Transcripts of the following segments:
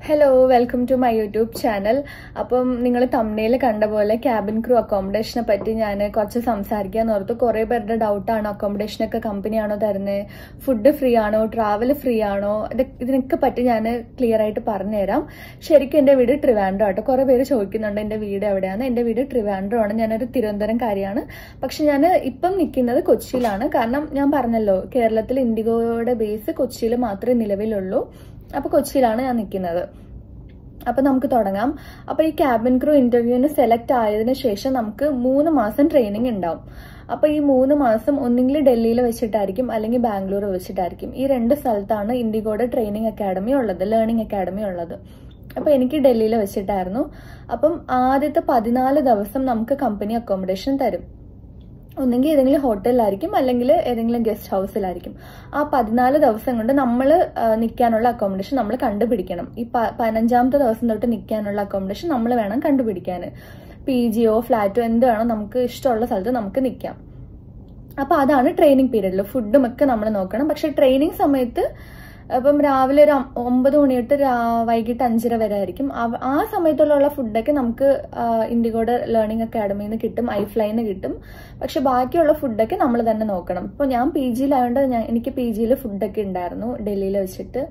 hello welcome to my YouTube channel അപ്പം നിങ്ങൾ തമ്മനയിൽ കണ്ട പോലെ ക്യാബിൻ ക്രൂ അക്കോമഡേഷനെ പറ്റി ഞാൻ കുറച്ച് സംസാരിക്കാൻ ഓർത്തു കുറേ പേരുടെ ഡൗട്ടാണ് അക്കോമഡേഷനൊക്കെ കമ്പനിയാണോ തരുന്നത് ഫുഡ് ഫ്രീ ആണോ ട്രാവൽ ഫ്രീ ആണോ ഇത് ഇതിനൊക്കെ പറ്റി ഞാൻ ക്ലിയർ ആയിട്ട് പറഞ്ഞുതരാം ശരിക്കും എൻ്റെ വീട് ട്രിവാൻഡ്രോ ആട്ടോ കുറേ പേര് ചോദിക്കുന്നുണ്ട് എൻ്റെ വീട് എവിടെയാണ് എൻ്റെ വീട് ട്രിവാൻഡ്രോ ആണ് ഞാനൊരു തിരുവനന്തപുരംകാരിയാണ് പക്ഷെ ഞാൻ ഇപ്പം നിൽക്കുന്നത് കൊച്ചിയിലാണ് കാരണം ഞാൻ പറഞ്ഞല്ലോ കേരളത്തിൽ ഇൻഡിഗോയുടെ ബേസ് കൊച്ചിയിൽ മാത്രമേ നിലവിലുള്ളൂ അപ്പൊ കൊച്ചിയിലാണ് ഞാൻ നിൽക്കുന്നത് അപ്പൊ നമുക്ക് തുടങ്ങാം അപ്പൊ ഈ ക്യാബിൻ ക്രൂ ഇന്റർവ്യൂവിന് സെലക്ട് ആയതിനു ശേഷം നമുക്ക് മൂന്ന് മാസം ട്രെയിനിങ് ഉണ്ടാവും അപ്പൊ ഈ മൂന്ന് മാസം ഒന്നെങ്കിൽ ഡൽഹിയിൽ വെച്ചിട്ടായിരിക്കും അല്ലെങ്കിൽ ബാംഗ്ലൂർ വെച്ചിട്ടായിരിക്കും ഈ രണ്ട് സ്ഥലത്താണ് ഇൻഡിഗോയുടെ ട്രെയിനിങ് അക്കാഡമി ഉള്ളത് ലേണിംഗ് അക്കാഡമി ഉള്ളത് അപ്പൊ എനിക്ക് ഡൽഹിയിൽ വെച്ചിട്ടായിരുന്നു അപ്പം ആദ്യത്തെ പതിനാല് ദിവസം നമുക്ക് കമ്പനി അക്കോമഡേഷൻ തരും ഒന്നെങ്കിൽ ഏതെങ്കിലും ഹോട്ടലിലായിരിക്കും അല്ലെങ്കിൽ ഏതെങ്കിലും ഗസ്റ്റ് ഹൗസിലായിരിക്കും ആ പതിനാല് ദിവസം കൊണ്ട് നമ്മൾ നിൽക്കാനുള്ള അക്കോമഡേഷൻ നമ്മൾ കണ്ടുപിടിക്കണം ഈ പതിനഞ്ചാമത്തെ ദിവസം തൊട്ട് നിൽക്കാനുള്ള അക്കോമഡേഷൻ നമ്മൾ വേണം കണ്ടുപിടിക്കാൻ പി ജിയോ ഫ്ലാറ്റോ എന്ത് വേണോ നമുക്ക് ഇഷ്ടമുള്ള സ്ഥലത്ത് നമുക്ക് നിൽക്കാം അപ്പൊ അതാണ് ട്രെയിനിങ് പീരീഡിൽ ഫുഡും ഒക്കെ നമ്മൾ നോക്കണം പക്ഷെ ട്രെയിനിങ് സമയത്ത് അപ്പം രാവിലെ ഒരു ഒമ്പത് മണി തൊട്ട് വൈകിട്ട് അഞ്ചര വരെ ആയിരിക്കും ആ സമയത്തുള്ള ഫുഡൊക്കെ നമുക്ക് ഇൻഡിഗോയുടെ ലേണിംഗ് അക്കാഡമിയിൽ നിന്ന് കിട്ടും ഐഫ്ലൈന്ന് കിട്ടും പക്ഷെ ബാക്കിയുള്ള ഫുഡൊക്കെ നമ്മൾ തന്നെ നോക്കണം ഇപ്പോൾ ഞാൻ പി ജിയിലായതുകൊണ്ട് ഞാൻ എനിക്ക് പി ജിയിൽ ഫുഡൊക്കെ ഉണ്ടായിരുന്നു ഡൽഹിയിൽ വെച്ചിട്ട്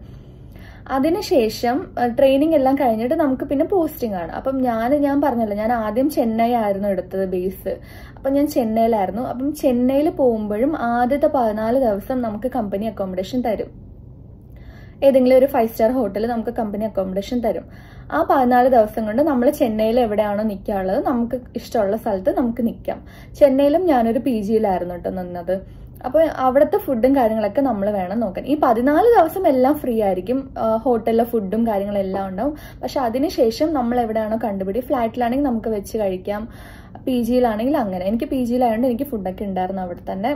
അതിനുശേഷം ട്രെയിനിങ് എല്ലാം കഴിഞ്ഞിട്ട് നമുക്ക് പിന്നെ പോസ്റ്റിംഗ് ആണ് അപ്പം ഞാൻ ഞാൻ പറഞ്ഞല്ലോ ഞാൻ ആദ്യം ചെന്നൈ ആയിരുന്നു എടുത്തത് ബേസ് അപ്പം ഞാൻ ചെന്നൈയിലായിരുന്നു അപ്പം ചെന്നൈയിൽ പോകുമ്പോഴും ആദ്യത്തെ പതിനാല് ദിവസം നമുക്ക് കമ്പനി അക്കോമഡേഷൻ തരും ഏതെങ്കിലും ഒരു ഫൈവ് സ്റ്റാർ ഹോട്ടൽ നമുക്ക് കമ്പനി അക്കോമഡേഷൻ തരും ആ പതിനാല് ദിവസം കൊണ്ട് നമ്മൾ ചെന്നൈയിൽ എവിടെയാണോ നിൽക്കാനുള്ളത് നമുക്ക് ഇഷ്ടമുള്ള സ്ഥലത്ത് നമുക്ക് നിൽക്കാം ചെന്നൈയിലും ഞാനൊരു പി ജിയിലായിരുന്നു കേട്ടോ നിന്നത് അപ്പൊ അവിടുത്തെ ഫുഡും കാര്യങ്ങളൊക്കെ നമ്മൾ വേണം നോക്കാൻ ഈ പതിനാല് ദിവസം എല്ലാം ഫ്രീ ആയിരിക്കും ഹോട്ടലിലെ ഫുഡും കാര്യങ്ങളും എല്ലാം ഉണ്ടാവും പക്ഷെ അതിനുശേഷം നമ്മൾ എവിടെയാണോ കണ്ടുപിടി ഫ്ലാറ്റിലാണെങ്കിൽ നമുക്ക് വെച്ച് കഴിക്കാം പി ജിയിലാണെങ്കിൽ അങ്ങനെ എനിക്ക് പി ജിയിലായതുകൊണ്ട് എനിക്ക് ഫുഡൊക്കെ ഉണ്ടായിരുന്നു അവിടെ തന്നെ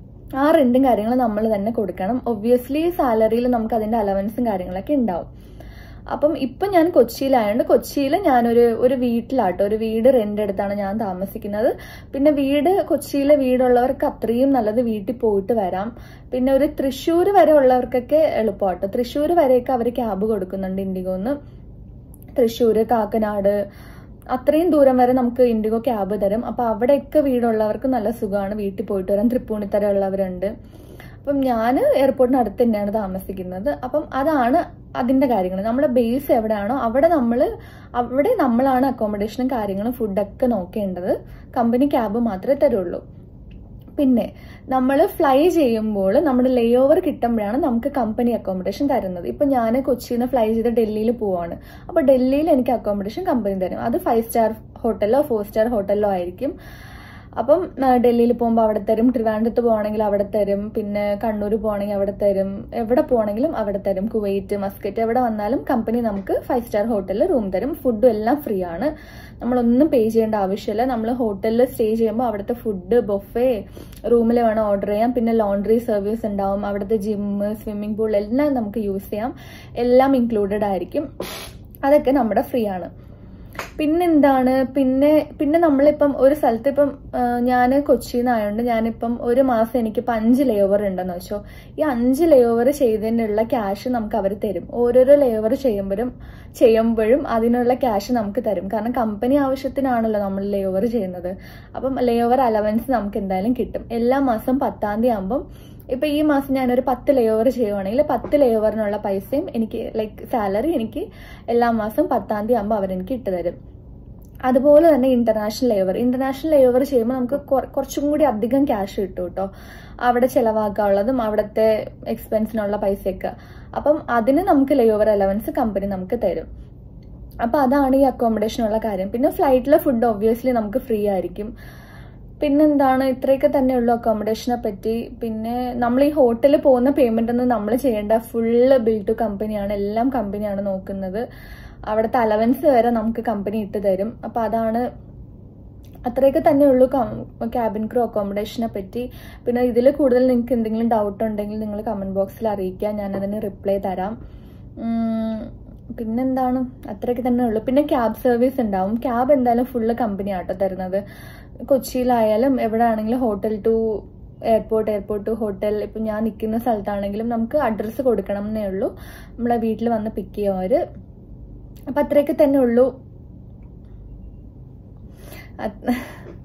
ആ റെന്റും കാര്യങ്ങളും നമ്മൾ തന്നെ കൊടുക്കണം ഒബ്വിയസ്ലി സാലറിയിൽ നമുക്ക് അതിന്റെ അലവൻസും കാര്യങ്ങളൊക്കെ ഉണ്ടാവും അപ്പം ഇപ്പം ഞാൻ കൊച്ചിയിലായതുകൊണ്ട് കൊച്ചിയിൽ ഞാനൊരു ഒരു വീട്ടിലാട്ടോ ഒരു വീട് റെന്റ് എടുത്താണ് ഞാൻ താമസിക്കുന്നത് പിന്നെ വീട് കൊച്ചിയിലെ വീടുള്ളവർക്ക് അത്രയും നല്ലത് വീട്ടിൽ പോയിട്ട് വരാം പിന്നെ ഒരു തൃശ്ശൂർ വരെ ഉള്ളവർക്കൊക്കെ എളുപ്പമാട്ടോ തൃശ്ശൂർ വരെയൊക്കെ അവർ ക്യാബ് കൊടുക്കുന്നുണ്ട് ഇൻഡിഗോന്ന് തൃശ്ശൂർ കാക്കനാട് അത്രയും ദൂരം വരെ നമുക്ക് ഇൻഡിഗോ ക്യാബ് തരും അപ്പൊ അവിടെയൊക്കെ വീടുള്ളവർക്ക് നല്ല സുഖമാണ് വീട്ടിൽ പോയിട്ട് വരാൻ തൃപ്പൂണിത്തര ഉള്ളവരുണ്ട് അപ്പം ഞാൻ എയർപോർട്ടിന് അടുത്ത് തന്നെയാണ് താമസിക്കുന്നത് അപ്പം അതാണ് അതിന്റെ കാര്യങ്ങൾ നമ്മുടെ ബേസ് എവിടെയാണോ അവിടെ നമ്മൾ അവിടെ നമ്മളാണ് അക്കോമഡേഷനും കാര്യങ്ങളും ഫുഡൊക്കെ നോക്കേണ്ടത് കമ്പനി ക്യാബ് മാത്രമേ തരുള്ളൂ പിന്നെ നമ്മൾ ഫ്ലൈ ചെയ്യുമ്പോൾ നമ്മുടെ ലേ ഓവർ കിട്ടുമ്പോഴാണ് നമുക്ക് കമ്പനി അക്കോമഡേഷൻ തരുന്നത് ഇപ്പൊ ഞാൻ കൊച്ചിയിൽ നിന്ന് ഫ്ലൈ ചെയ്ത് ഡൽഹിയിൽ പോവാണ് അപ്പൊ ഡൽഹിയിൽ എനിക്ക് അക്കോമഡേഷൻ കമ്പനി തരും അത് ഫൈവ് സ്റ്റാർ ഹോട്ടലോ ഫോർ സ്റ്റാർ ഹോട്ടലിലോ ആയിരിക്കും അപ്പം ഡൽഹിയിൽ പോകുമ്പോൾ അവിടെ തരും ട്രിവാൻഡ്രത്ത് പോകണമെങ്കിൽ അവിടെ തരും പിന്നെ കണ്ണൂർ പോകണമെങ്കിൽ അവിടെ തരും എവിടെ പോകണമെങ്കിലും അവിടെ തരും കുവൈറ്റ് മസ്കറ്റ് എവിടെ വന്നാലും കമ്പനി നമുക്ക് ഫൈവ് സ്റ്റാർ ഹോട്ടലിൽ റൂം തരും ഫുഡും എല്ലാം ഫ്രീ ആണ് നമ്മളൊന്നും പേ ചെയ്യേണ്ട ആവശ്യമില്ല നമ്മൾ ഹോട്ടലിൽ സ്റ്റേ ചെയ്യുമ്പോൾ അവിടുത്തെ ഫുഡ് ബൊഫേ റൂമിൽ വേണം ഓർഡർ ചെയ്യാം പിന്നെ ലോണ്ടറി സർവീസ് ഉണ്ടാവും അവിടുത്തെ ജിമ്മ് സ്വിമ്മിംഗ് പൂൾ എല്ലാം നമുക്ക് യൂസ് ചെയ്യാം എല്ലാം ഇൻക്ലൂഡഡ് ആയിരിക്കും അതൊക്കെ നമ്മുടെ ഫ്രീ ആണ് പിന്നെന്താണ് പിന്നെ പിന്നെ നമ്മളിപ്പം ഒരു സ്ഥലത്ത് ഇപ്പം ഞാൻ കൊച്ചിയിൽ നിന്നായതുകൊണ്ട് ഞാനിപ്പം ഒരു മാസം എനിക്കിപ്പം അഞ്ച് ലേ ഓവർ ഉണ്ടെന്ന് വെച്ചോ ഈ അഞ്ച് ലേ ഓവർ ചെയ്തതിനുള്ള ക്യാഷ് നമുക്ക് അവർ തരും ഓരോരോ ലേ ഓവർ ചെയ്യുമ്പോഴും ചെയ്യുമ്പോഴും അതിനുള്ള ക്യാഷ് നമുക്ക് തരും കാരണം കമ്പനി ആവശ്യത്തിനാണല്ലോ നമ്മൾ ലേ ഓവർ ചെയ്യുന്നത് അപ്പം ലേ ഓവർ അലവൻസ് നമുക്ക് എന്തായാലും കിട്ടും എല്ലാ മാസം പത്താം തീയതി ആകുമ്പം ഇപ്പൊ ഈ മാസം ഞാനൊരു പത്ത് ലേ ഓവർ ചെയ്യുവാണെങ്കിൽ പത്ത് ലേ ഓവറിനുള്ള പൈസയും എനിക്ക് ലൈക്ക് സാലറി എനിക്ക് എല്ലാ മാസം പത്താം തീയതി ആകുമ്പോൾ അവരെനിക്ക് ഇട്ട് തരും അതുപോലെ തന്നെ ഇന്റർനാഷണൽ ലേവർ ഇന്റർനാഷണൽ ലേവർ ചെയ്യുമ്പോൾ നമുക്ക് കുറച്ചും കൂടി അധികം ക്യാഷ് കിട്ടും കേട്ടോ അവിടെ ചെലവാക്കാനുള്ളതും അവിടുത്തെ എക്സ്പെൻസിനുള്ള പൈസയൊക്കെ അപ്പം അതിന് നമുക്ക് ലേവർ അലവൻസ് കമ്പനി നമുക്ക് തരും അപ്പൊ അതാണ് ഈ അക്കോമഡേഷനുള്ള കാര്യം പിന്നെ ഫ്ലൈറ്റിലെ ഫുഡ് ഒബ്വിയസ്ലി നമുക്ക് ഫ്രീ ആയിരിക്കും പിന്നെന്താണ് ഇത്രയൊക്കെ തന്നെ ഉള്ളൂ അക്കോമഡേഷനെ പറ്റി പിന്നെ നമ്മൾ ഈ ഹോട്ടലിൽ പോകുന്ന പേയ്മെന്റ് ഒന്നും നമ്മൾ ചെയ്യേണ്ട ഫുള്ള് ബിൽ ടു കമ്പനിയാണ് എല്ലാം കമ്പനിയാണ് നോക്കുന്നത് അവിടുത്തെ അലവൻസ് വരെ നമുക്ക് കമ്പനി ഇട്ട് തരും അപ്പൊ അതാണ് അത്രയൊക്കെ തന്നെ ഉള്ളൂ ക്യാബിൻ ക്രൂ അക്കോമഡേഷനെ പറ്റി പിന്നെ ഇതിൽ കൂടുതൽ നിങ്ങൾക്ക് എന്തെങ്കിലും ഡൗട്ട് ഉണ്ടെങ്കിൽ നിങ്ങൾ കമന്റ് ബോക്സിൽ അറിയിക്കുക ഞാൻ അതിന് റിപ്ലൈ തരാം പിന്നെന്താണ് അത്രയൊക്കെ തന്നെ ഉള്ളൂ പിന്നെ ക്യാബ് സർവീസ് ഉണ്ടാവും ക്യാബ് എന്തായാലും ഫുള്ള് കമ്പനി ആട്ടോ തരുന്നത് കൊച്ചിയിലായാലും എവിടെ ആണെങ്കിലും hotel to airport airport to hotel ഇപ്പം ഞാൻ നിൽക്കുന്ന സ്ഥലത്താണെങ്കിലും നമുക്ക് അഡ്രസ്സ് കൊടുക്കണം എന്നേ ഉള്ളൂ നമ്മളെ വീട്ടിൽ വന്ന് പിക്ക് ചെയ്യുക അവര് അപ്പം അത്രയൊക്കെ തന്നെ ഉള്ളൂ അത്